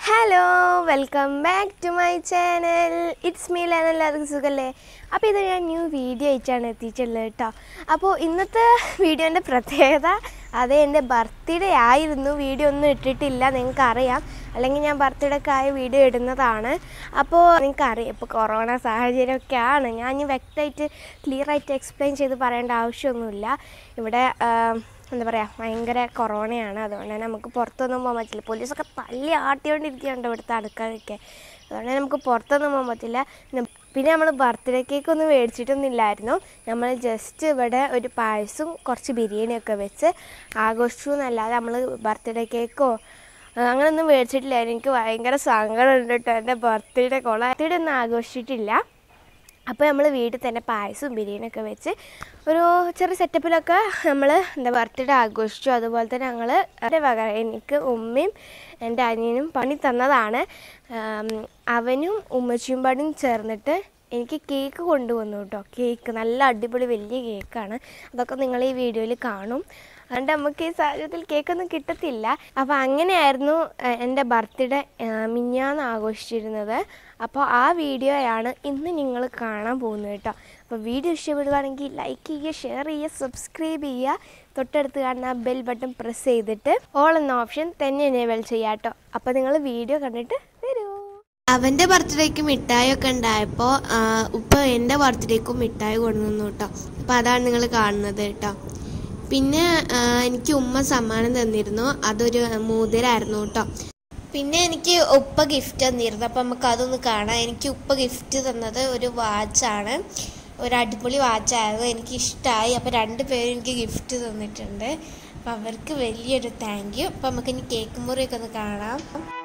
hello welcome back to my channel it's me ലാൻ എല്ലാവർക്കും സുഖല്ലേ അപ്പോൾ ഇത് ഞാൻ ന്യൂ വീഡിയോ ആയിട്ടാണ് എത്തിയിട്ടുള്ളത് കേട്ടോ അപ്പോൾ ഇന്നത്തെ വീഡിയോൻ്റെ പ്രത്യേകത അത് എൻ്റെ ബർത്ത്ഡേ ആയിരുന്നു വീഡിയോ ഒന്നും ഇട്ടിട്ടില്ല നിങ്ങൾക്ക് അറിയാം അല്ലെങ്കിൽ ഞാൻ ബർത്ത്ഡേക്കായ വീഡിയോ ഇടുന്നതാണ് അപ്പോൾ നിങ്ങൾക്ക് അറിയാം ഇപ്പോൾ കൊറോണ സാഹചര്യമൊക്കെയാണ് ഞാൻ ഇനി വ്യക്തമായിട്ട് ക്ലിയർ ആയിട്ട് എക്സ്പ്ലെയിൻ ചെയ്ത് പറയേണ്ട ആവശ്യമൊന്നുമില്ല ഇവിടെ ആം, എന്താ പറയുക ഭയങ്കര കൊറോണയാണ് അതുകൊണ്ട് തന്നെ നമുക്ക് പുറത്തൊന്നും പോകാൻ പറ്റില്ല പോലീസൊക്കെ തല്ലി ആട്ടിക്കൊണ്ടിരിക്കുകയുണ്ട് ഇവിടുത്തെ അടുക്കളയൊക്കെ അതുകൊണ്ട് തന്നെ നമുക്ക് പുറത്തൊന്നും പോകാൻ പറ്റില്ല പിന്നെ- പിന്നെ നമ്മൾ ബർത്ത്ഡേ കേക്ക് ഒന്നും മേടിച്ചിട്ടൊന്നുമില്ലായിരുന്നു നമ്മൾ ജസ്റ്റ് ഇവിടെ ഒരു പായസവും കുറച്ച് ബിരിയാണിയൊക്കെ വെച്ച് ആഘോഷിച്ചു എന്നല്ലാതെ നമ്മൾ ബർത്ത്ഡേ കേക്കോ ആ, അങ്ങനെയൊന്നും മേടിച്ചിട്ടില്ല എനിക്ക് ഭയങ്കര സങ്കടമുണ്ട് കേട്ടോ എൻ്റെ ബർത്ത്ഡേ കൊള ബർത്ത്ഡേ ഒന്നും ആഘോഷിച്ചിട്ടില്ല അപ്പോൾ നമ്മൾ വീട്ടിൽ തന്നെ പായസവും ബിരിയാണിയൊക്കെ വെച്ച് ഒരു ചെറിയ സെറ്റപ്പിലൊക്കെ നമ്മൾ എന്താ ബർത്ത്ഡേ ആഘോഷിച്ചു അതുപോലെ തന്നെ ഞങ്ങൾ എൻ്റെ വക എനിക്ക് ഉമ്മയും എൻ്റെ അനിയനും പണി തന്നതാണ് ആം, അവനും ഉമ്മച്ചിയും പാടും ചേർന്നിട്ട് എനിക്ക് കേക്ക് കൊണ്ടുവന്നു കേട്ടോ കേക്ക് നല്ല അടിപൊളി വലിയ കേക്കാണ് അതൊക്കെ നിങ്ങൾ ഈ വീഡിയോയിൽ കാണും അതുകൊണ്ട് നമുക്ക് ഈ സാഹചര്യത്തിൽ കേക്കൊന്നും കിട്ടത്തില്ല അപ്പോൾ അങ്ങനെയായിരുന്നു ഏഹ്, എൻ്റെ ബർത്ത്ഡേ മിഞ്ഞാന്ന് ആഘോഷിച്ചിരുന്നത് അപ്പോൾ ആ വീഡിയോയാണ് ഇന്ന് നിങ്ങൾ കാണാൻ പോകുന്നത് കേട്ടോ അപ്പോൾ വീഡിയോ ഇഷ്ടപ്പെടുകയാണെങ്കിൽ ലൈക്ക് ചെയ്യുക ഷെയർ ചെയ്യുക സബ്സ്ക്രൈബ് ചെയ്യുക തൊട്ടടുത്ത് കാണുന്ന ബെൽ ബട്ടൺ പ്രസ് ചെയ്തിട്ട് ഓൾ എന്ന ഓപ്ഷൻ തന്നെ എനേബിൾ ചെയ്യാം കേട്ടോ അപ്പോൾ നിങ്ങൾ വീഡിയോ കണ്ടിട്ട് വരൂ അവൻ്റെ ബർത്ത്ഡേക്ക് മിഠായി ഒക്കെ ഉണ്ടായപ്പോൾ ഉപ്പ എൻ്റെ ബർത്ത്ഡേക്കും മിഠായി കൊണ്ടുവന്നു കേട്ടോ അപ്പോൾ അതാണ് നിങ്ങൾ കാണുന്നത് കേട്ടോ പിന്നെ ആ, എനിക്ക് ഉമ്മ സമ്മാനം തന്നിരുന്നു അതൊരു മോതിരായിരുന്നു കേട്ടോ പിന്നെ എനിക്ക് ഉപ്പ ഗിഫ്റ്റ് തന്നിരുന്നു അപ്പം നമുക്ക് അതൊന്ന് കാണാം എനിക്ക് ഉപ്പ ഗിഫ്റ്റ് തന്നത് ഒരു വാച്ചാണ് ഒരു അടിപൊളി വാച്ചായിരുന്നു എനിക്ക് ഇഷ്ടമായി അപ്പോൾ രണ്ട് പേരും എനിക്ക് ഗിഫ്റ്റ് തന്നിട്ടുണ്ട് അപ്പം അവർക്ക് വലിയൊരു താങ്ക് യു അപ്പം നമുക്ക് ഇനി കേക്ക് മുറിയൊക്കെ ഒന്ന് കാണാം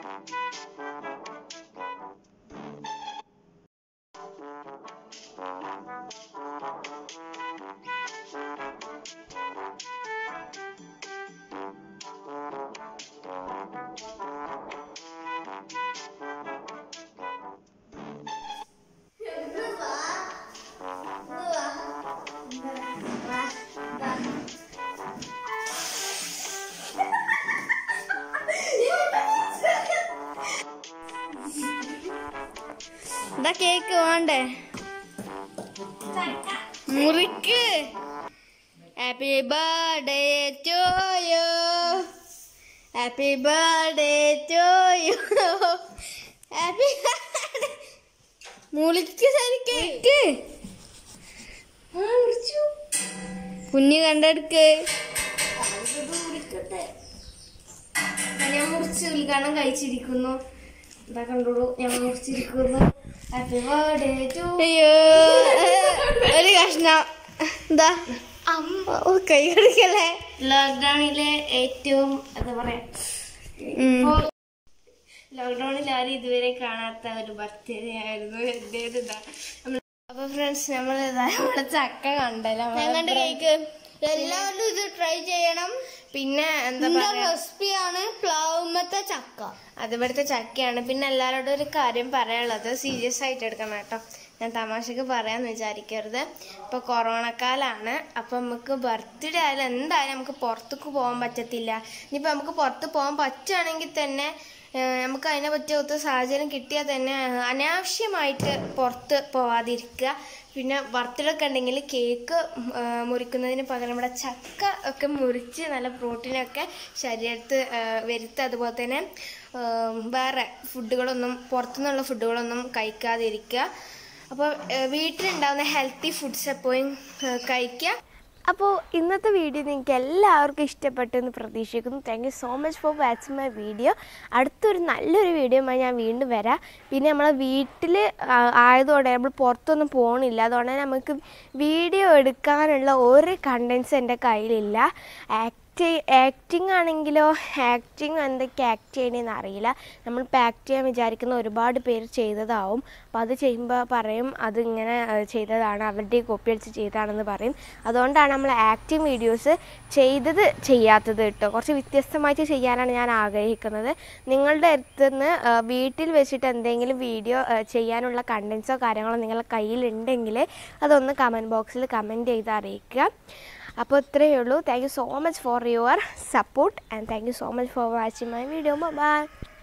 എന്താ കേക്ക് വേണ്ടേ മുറിക്ക് happy birthday to you happy birthday to you happy മുളിക്ക് ശരി കേക്ക് കുഞ്ഞ് കണ്ടെടുക്ക് ഞാൻ മുറിച്ച് ഉദ്ഘാടനം കഴിച്ചിരിക്കുന്നു എന്താ കണ്ടോളൂ ഞാൻ മുറിച്ചിരിക്കുന്നു ഹാപ്പി ബർത്ത്ഡേ ടു അയ്യോ ഒരു കഷ്ണം എന്താ അമ്മ കൈ കടിക്കല്ലേ ലോക്ക്ഡൌണിലെ ഏറ്റവും എന്താ പറയാ ഇപ്പോ ലോക്ക്ഡൌണിൽ ആരും ഇതുവരെ കാണാത്ത ഒരു ബർത്ത്ഡേ ആയിരുന്നു എന്റേത് ഇതാ നമ്മള് അപ്പൊ ഫ്രണ്ട്സ് നമ്മൾ ഇതാ നമ്മളെ ചക്ക കണ്ടല്ലോ ഞങ്ങളുടെ കേക്ക് എല്ലാവരും ഇത് ട്രൈ ചെയ്യണം പിന്നെ എന്താ എന്താ പറയാ റെസിപ്പിയാണ് പ്ലാവുമത്തെ ചക്ക അത് ഇവിടുത്തെ ചക്കയാണ് പിന്നെ എല്ലാവരോടും ഒരു കാര്യം പറയാനുള്ളത് സീരിയസ് ആയിട്ട് എടുക്കണം കേട്ടോ ഞാൻ തമാശക്ക് പറയാന്ന് വിചാരിക്കരുത് ഇപ്പൊ കൊറോണ കാലാണ് അപ്പൊ നമുക്ക് ബർത്ത്ഡേ ആയാലും എന്തായാലും നമുക്ക് പുറത്തേക്ക് പോകാൻ പറ്റത്തില്ല ഇനിയിപ്പോ നമുക്ക് പുറത്ത് പോകാൻ പറ്റുകയാണെങ്കിൽ തന്നെ ഏഹ്, നമുക്ക് അതിനെ പറ്റിയ ഒത്ത സാഹചര്യം കിട്ടിയാൽ തന്നെ ഏഹ്, അനാവശ്യമായിട്ട് പുറത്ത് പോവാതിരിക്കുക പിന്നെ ബർത്ത്ഡേ ഒക്കെ ഉണ്ടെങ്കിൽ കേക്ക് ഏഹ്, മുറിക്കുന്നതിന് പകരം നമ്മുടെ ചക്ക ഒക്കെ മുറിച്ച് നല്ല പ്രോട്ടീനൊക്കെ ശരീരത്ത് ഏഹ്, വരുത്തുക അതുപോലെ തന്നെ ഏഹ്, വേറെ ഫുഡുകളൊന്നും പുറത്തുനിന്നുള്ള ഫുഡുകളൊന്നും കഴിക്കാതിരിക്കുക അപ്പോൾ വീട്ടിലുണ്ടാകുന്ന ഹെൽത്തി ഫുഡ്സ് എപ്പോഴും ഏഹ്, കഴിക്കുക അപ്പോൾ ഇന്നത്തെ വീഡിയോ നിങ്ങൾക്ക് എല്ലാവർക്കും ഇഷ്ടപ്പെട്ടു എന്ന് പ്രതീക്ഷിക്കുന്നു thank you so much for watching my video അടുത്തൊരു നല്ലൊരു വീഡിയോയുമായി ഞാൻ വീണ്ടും വരാം പിന്നെ നമ്മളെ വീട്ടിൽ ആയതുകൊണ്ട് നമ്മൾ പുറത്തൊന്നും പോകണില്ല അതുകൊണ്ട് തന്നെ നമുക്ക് വീഡിയോ എടുക്കാനുള്ള ഒരു കണ്ടൻസ് എൻ്റെ കയ്യിലില്ല ആക്ട് ആക്ടിങ് ആണെങ്കിലോ ആക്ടിങ് എന്തൊക്കെ ആക്ട് ചെയ്യണമെന്ന് അറിയില്ല നമ്മളിപ്പോൾ ആക്ട് ചെയ്യാൻ വിചാരിക്കുന്ന ഒരുപാട് പേര് ചെയ്തതാവും അപ്പോൾ അത് ചെയ്യുമ്പോൾ പറയും അത് ഇങ്ങനെ ഏഹ്, ചെയ്തതാണ് അവരുടെ കോപ്പി അടിച്ച് ചെയ്തതാണെന്ന് പറയും അതുകൊണ്ടാണ് നമ്മൾ ആക്ടിങ് വീഡിയോസ് ചെയ്തത് ചെയ്യാത്തത് കേട്ടോ കുറച്ച് വ്യത്യസ്തമായിട്ട് ചെയ്യാനാണ് ഞാൻ ആഗ്രഹിക്കുന്നത് നിങ്ങളുടെ അടുത്തുനിന്ന് ഏഹ്, വീട്ടിൽ വെച്ചിട്ട് എന്തെങ്കിലും വീഡിയോ ചെയ്യാനുള്ള കണ്ടൻസോ കാര്യങ്ങളോ നിങ്ങളുടെ കയ്യിലുണ്ടെങ്കിൽ അതൊന്ന് കമൻറ്റ് ബോക്സിൽ കമൻറ്റ് ചെയ്ത് അറിയിക്കുക അപ്പോൾ ഇത്രയേ ഉള്ളൂ thank you so much for your support and thank you so much for watching my video by